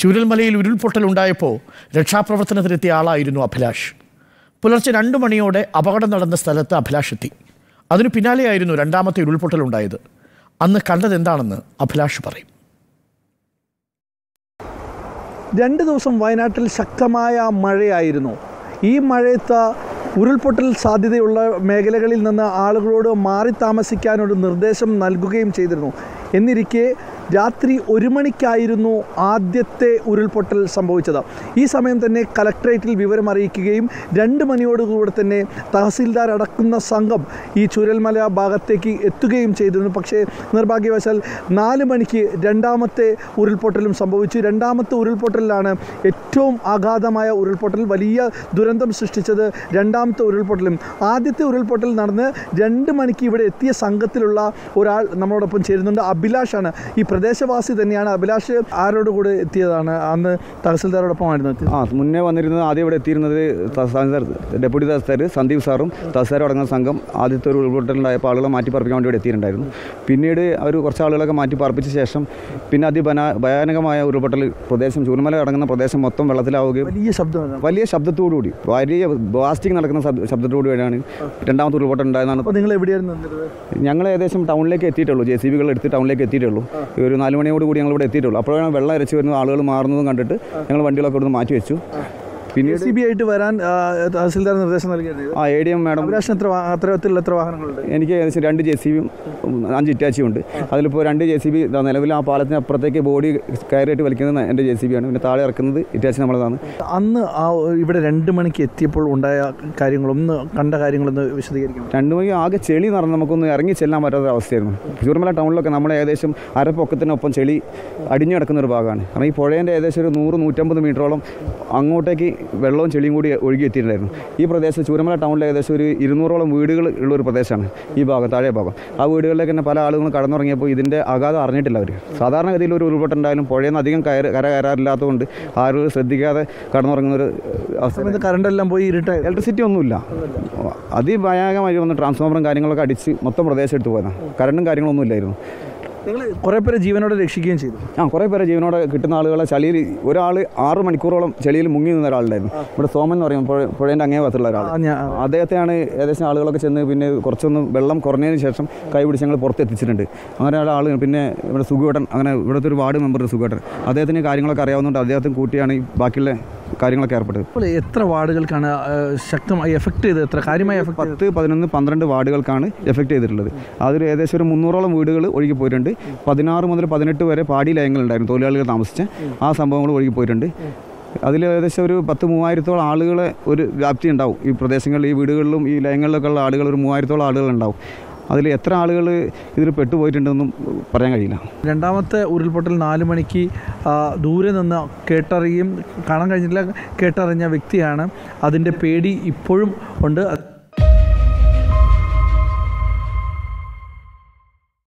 ചൂരൽമലയിൽ ഉരുൾപൊട്ടലുണ്ടായപ്പോൾ രക്ഷാപ്രവർത്തനത്തിനെത്തിയ ആളായിരുന്നു അഭിലാഷ് പുലർച്ചെ രണ്ടു മണിയോടെ അപകടം നടന്ന സ്ഥലത്ത് അഭിലാഷ് എത്തി അതിനു പിന്നാലെയായിരുന്നു രണ്ടാമത്തെ ഉരുൾപൊട്ടലുണ്ടായത് അന്ന് കണ്ടതെന്താണെന്ന് അഭിലാഷ് പറയും രണ്ട് ദിവസം വയനാട്ടിൽ ശക്തമായ മഴയായിരുന്നു ഈ മഴയത്ത് ഉരുൾപൊട്ടൽ സാധ്യതയുള്ള മേഖലകളിൽ നിന്ന് ആളുകളോട് മാറി താമസിക്കാനൊരു നിർദ്ദേശം നൽകുകയും ചെയ്തിരുന്നു എന്നിരിക്കെ രാത്രി ഒരു മണിക്കായിരുന്നു ആദ്യത്തെ ഉരുൾപൊട്ടൽ സംഭവിച്ചത് ഈ സമയം തന്നെ കലക്ട്രേറ്റിൽ വിവരം അറിയിക്കുകയും രണ്ട് മണിയോടുകൂടെ തന്നെ തഹസീൽദാർ അടക്കുന്ന സംഘം ഈ ചുരൽമല ഭാഗത്തേക്ക് എത്തുകയും ചെയ്തിരുന്നു പക്ഷേ നിർഭാഗ്യവശാൽ നാല് മണിക്ക് രണ്ടാമത്തെ ഉരുൾപൊട്ടലും സംഭവിച്ചു രണ്ടാമത്തെ ഉരുൾപൊട്ടലിലാണ് ഏറ്റവും ആഘാതമായ ഉരുൾപൊട്ടൽ വലിയ ദുരന്തം സൃഷ്ടിച്ചത് രണ്ടാമത്തെ ഉരുൾപൊട്ടലും ആദ്യത്തെ ഉരുൾപൊട്ടൽ നടന്ന് രണ്ട് മണിക്ക് ഇവിടെ എത്തിയ സംഘത്തിലുള്ള ഒരാൾ നമ്മളോടൊപ്പം ചേരുന്നുണ്ട് അഭിലാഷാണ് ഈ പ്രദേശവാസി തന്നെയാണ് അഭിലാഷ് ആരോട് കൂടെ എത്തിയതാണ് അന്ന് തഹസിൽദാരോടൊപ്പമായിരുന്നു എത്തിയത് ആ മുന്നേ വന്നിരുന്നത് ആദ്യം ഇവിടെ എത്തിയിരുന്നത് തഹസിൽദാർ ഡെപ്യൂട്ടി തഹസിൽദാർ സന്ദീപ് സാറും തഹസിൽദാരും അടങ്ങുന്ന സംഘം ആദ്യത്തെ ഒരു ഉരുൾപൊട്ടലുണ്ടായപ്പോൾ ആളുകളെ മാറ്റി പാർപ്പിക്കാൻ വേണ്ടി ഇവിടെ എത്തിയിട്ടുണ്ടായിരുന്നു പിന്നീട് അവർ കുറച്ച് ആളുകളൊക്കെ മാറ്റി പാർപ്പിച്ച ശേഷം പിന്നെ അതിഭന ഭയാനകമായ ഉരുൾപൊട്ടൽ പ്രദേശം ചൂർമല അടങ്ങുന്ന പ്രദേശം മൊത്തം വെള്ളത്തിലാവുകയും വലിയ ശബ്ദമാണ് വലിയ ശബ്ദത്തോടുകൂടി വലിയ ബ്ലാസ്റ്റിംഗ് നടക്കുന്ന ശബ്ദ- ശബ്ദത്തോടുകൂടിയാണ് രണ്ടാമത്തെ ഉരുൾപൊട്ടൽ ഉണ്ടായതെന്നാണ് അപ്പോൾ നിങ്ങൾ എവിടെയായിരുന്നു നിന്നിരുന്നത് ഞങ്ങൾ ഏകദേശം ടൗണിലേക്ക് എത്തിയിട്ടുള്ളൂ ജെ സി ബികൾ എടുത്ത് ടൗണിലേക്ക് എത്തിയിട്ടുള്ളൂ ഒരു നാല് മണിയോട് കൂടി ഞങ്ങൾ ഇവിടെ എത്തിയിട്ടുള്ളൂ അപ്പോഴാണ് വെള്ളം ഇരച്ച് വരുന്നത് ആളുകൾ മാറുന്നതും കണ്ടിട്ട് ഞങ്ങൾ വണ്ടികളൊക്കെ ഇവിടുന്ന് മാറ്റി വെച്ചു പിന്നീട് സി ബി ആയിട്ട് വരാൻ ആ, തഹസിൽദാർ നിർദ്ദേശം നൽകിയത് ആ എ ഡി എം മാഡം അഭിലാഷിന് എത്ര വാ- അത്തരത്തിലുള്ള എത്ര വാഹനങ്ങളുണ്ട് എനിക്ക് ഏകദേശം രണ്ട് ജെ സി ബിയും അഞ്ച് ഇറ്റാച്ചിയും ഉണ്ട് അതിലിപ്പോൾ രണ്ട് ജെ സി ബി നിലവിൽ ആ പാലത്തിന് അപ്പുറത്തേക്ക് ബോഡി കയറിയിട്ട് വലിക്കുന്നത് എൻ്റെ ജെ സി ബി ആണ് പിന്നെ താഴെ ഇറക്കുന്നത് ഇറ്റാച്ചി നമ്മളതാണ് അന്ന് ആ ഇവിടെ രണ്ട് മണിക്ക് എത്തിയപ്പോൾ ഉണ്ടായ കാര്യങ്ങളൊന്ന് കണ്ട കാര്യങ്ങളൊന്ന് വിശദീകരിക്കണം രണ്ട് മണി ആകെ ചെളി നിറഞ്ഞ് നമുക്കൊന്ന് ഇറങ്ങി ചെല്ലാൻ പറ്റാത്ത അവസ്ഥയായിരുന്നു ചൂർമല ടൗണിലൊക്കെ നമ്മൾ ഏകദേശം അരപ്പൊക്കത്തിനൊപ്പം ചെളി അടിഞ്ഞു കിടക്കുന്ന ഒരു ഭാഗമാണ് കാരണം ഈ പുഴേൻ്റെ ഏകദേശം ഒരു നൂറ് നൂറ്റമ്പത് മീറ്ററോളം അങ്ങോട്ടേക്ക് വെള്ളവും ചെളിയും കൂടി ഒഴുകി എത്തിയിട്ടുണ്ടായിരുന്നു ഈ പ്രദേശം ചൂരമല ടൗണിൽ ഏകദേശം ഒരു ഇരുന്നൂറോളം വീടുകൾ ഉള്ള ഒരു പ്രദേശമാണ് ഈ ഭാഗം താഴെ ഭാഗം ആ വീടുകളിലേക്ക് തന്നെ പല ആളുകളും കടന്നുറങ്ങിയപ്പോൾ ഇതിൻ്റെ അഗാധം അറിഞ്ഞിട്ടില്ല അവർ സാധാരണഗതിയിൽ ഒരു ഉരുൾപൊട്ടുണ്ടായാലും പുഴയിൽ നിന്ന് അധികം കയറി കര കയറാറില്ലാത്തതുകൊണ്ട് ആരും ശ്രദ്ധിക്കാതെ കടന്നുറങ്ങുന്ന ഒരു അവസ്ഥ സമയത്ത് കറണ്ട് എല്ലാം പോയി ഇരുട്ടായി ഇലക്ട്രിസിറ്റി ഒന്നുമില്ല അതിഭയാനകമായി വന്ന് ട്രാൻസ്ഫോമറും കാര്യങ്ങളൊക്കെ അടിച്ച് മൊത്തം പ്രദേശം എടുത്ത് പോയതാണ് കറണ്ടും കാര്യങ്ങളൊന്നും ഇല്ലായിരുന്നു നിങ്ങൾ കുറേ പേരെ ജീവനോടെ രക്ഷിക്കുകയും ചെയ്തു ആ കുറേ പേരെ ജീവനോടെ കിട്ടുന്ന ആളുകളെ ചളിയിൽ ഒരാൾ ആറ് മണിക്കൂറോളം ചെളിയിൽ മുങ്ങി നിന്ന ഒരാളുണ്ടായിരുന്നു ഇവിടെ സോമൻ എന്ന് പറയും പുഴ പുഴേൻ്റെ അങ്ങേ ഭാഗത്തുള്ള ഒരാൾ ആ, ഞാൻ അദ്ദേഹത്തെയാണ് ഏകദേശം ആളുകളൊക്കെ ചെന്ന് പിന്നെ കുറച്ചൊന്ന് വെള്ളം കുറഞ്ഞതിന് ശേഷം കൈ പിടിച്ച് ഞങ്ങൾ പുറത്ത് എത്തിച്ചിട്ടുണ്ട് അങ്ങനെ ആൾ പിന്നെ ഇവിടെ സുഖുവേട്ടൻ അങ്ങനെ ഇവിടുത്തെ ഒരു വാർഡ് മെമ്പർ സുഖുവേട്ടൻ അദ്ദേഹത്തിന് കാര്യങ്ങളൊക്കെ അറിയാവുന്നതുകൊണ്ട് അദ്ദേഹത്തിന് കൂട്ടിയാണ് ഈ ബാക്കിയുള്ള കാര്യങ്ങളൊക്കെ ഏർപ്പെട്ടത് അപ്പോൾ എത്ര വാർഡുകൾക്കാണ് ആ, ശക്തമായി എഫക്ട് ചെയ്തത് എത്ര കാര്യമായി എഫക്ട് ചെയ്തത് പത്ത് പതിനൊന്ന് പന്ത്രണ്ട് വാർഡുകൾക്കാണ് എഫക്റ്റ് ചെയ്തിട്ടുള്ളത് അതിൽ ഏകദേശം ഒരു മുന്നൂറോളം വീടുകൾ ഒഴുകി പോയിട്ടുണ്ട് പതിനാറ് മുതൽ പതിനെട്ട് വരെ പാടി ലയങ്ങളുണ്ടായിരുന്നു തൊഴിലാളികൾ താമസിച്ച ആ സംഭവങ്ങൾ ഒഴുകി പോയിട്ടുണ്ട് അതിൽ ഏകദേശം ഒരു പത്ത് മൂവായിരത്തോളം ആളുകളെ ഒരു വ്യാപ്തി ഉണ്ടാവും ഈ പ്രദേശങ്ങളിൽ ഈ വീടുകളിലും ഈ ലയങ്ങളിലൊക്കെ ഉള്ള ആളുകൾ ഒരു മൂവായിരത്തോളം ആളുകൾ ഉണ്ടാവും അതിൽ എത്ര ആളുകൾ ഇതിൽ പെട്ടുപോയിട്ടുണ്ടെന്നും പറയാൻ കഴിയില്ല രണ്ടാമത്തെ ഉരുൾപൊട്ടൽ നാല് മണിക്ക് ആ, ദൂരെ നിന്ന് കേട്ടറിയും കാണാൻ കഴിഞ്ഞില്ല കേട്ടറിഞ്ഞ വ്യക്തിയാണ് അതിൻ്റെ പേടി ഇപ്പോഴും ഉണ്ട്